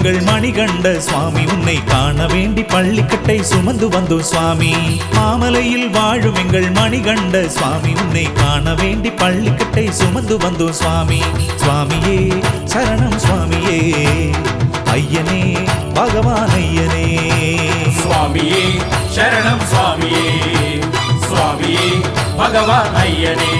எங்கள் மணிகண்ட சுவாமி உன்னை காண வேண்டி பள்ளிக்கட்டை சுமந்து வந்தோம் சுவாமி மாமலையில் வாழும் எங்கள் மணிகண்ட சுவாமி உன்னை காண வேண்டி பள்ளிக்கட்டை சுமந்து வந்தோம் சுவாமி சுவாமியே சரணம் சுவாமியே ஐயனே பகவான் ஐயனே சுவாமியே சரணம் சுவாமியே சுவாமியே பகவான் ஐயனே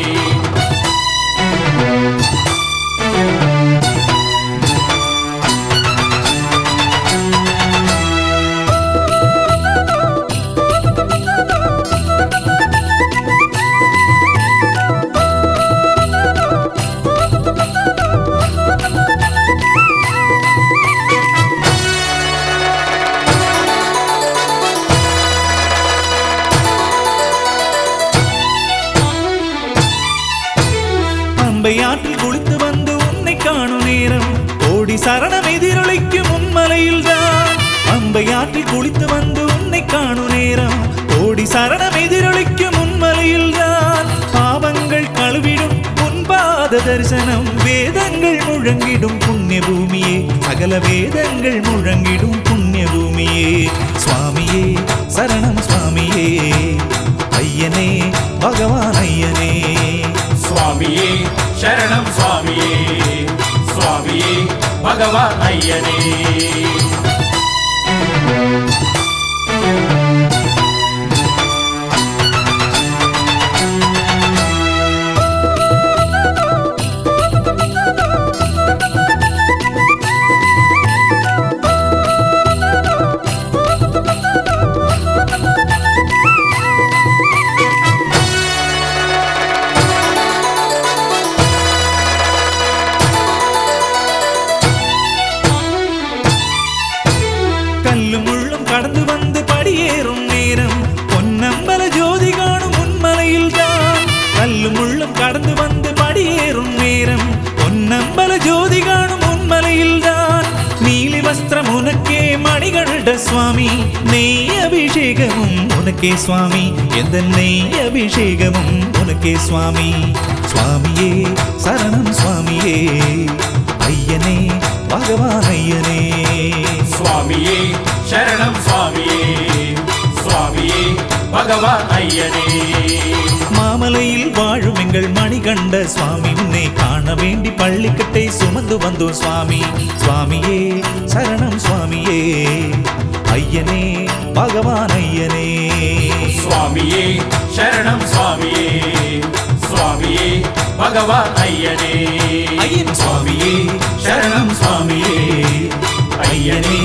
பம்பை ஆற்றில் குளித்து வந்து உன்னை காணும் நேரம் கோடி சரணம் எதிரொலிக்கும் உன்மலையில் தான் பம்பை ஆற்றில் குளித்து வந்து உன்னை காணும் நேரம் கோடி சரணம் எதிரொலிக்கும் உன்மலையில் தான் பாவங்கள் கழுவிடும் உன் பாத தரிசனம் வேதங்கள் முழங்கிடும் புண்ணிய பூமியே சகல வேதங்கள் முழங்கிடும் புண்ணிய பூமியே சுவாமியே சரணம் சுவாமியே ஐயனே பகவான் ஐயனே சுவாமியே சரணம் சுவாமியே சுவாமியே பகவான் ஐயனே கல்லும் முள்ளும் கடந்து வந்து படியேறும் நேரம் பொன்னம்பல ஜோதி காணும் உன்மலையில் தான் கல்லும் முள்ளும் கடந்து வந்து படியேறும் நேரம் பொன்னம்பல ஜோதி காணும் உன்மலையில் தான் நீலி வஸ்திரம் உனக்கே மணிகண்ட சுவாமி நெய் அபிஷேகமும் உனக்கே சுவாமி எந்த நெய் அபிஷேகமும் உனக்கே சுவாமி சுவாமியே சரணம் சுவாமியே ஐயனே பகவான் ஐயனே சுவாமியே சரணம் சுவாமியே சுவாமியே பகவான் ஐயனே மாமலையில் வாழும் எங்கள் மணிகண்ட சுவாமி உன்னை காண வேண்டி பள்ளிக்கட்டை சுமந்து வந்தோம் சுவாமி சுவாமியே சரணம் சுவாமியே ஐயனே பகவான் ஐயனே சுவாமியே சரணம் சுவாமியே சுவாமியே பகவான் ஐயனே ஐயன் சுவாமியே சரணம் சுவாமியே ஐயனே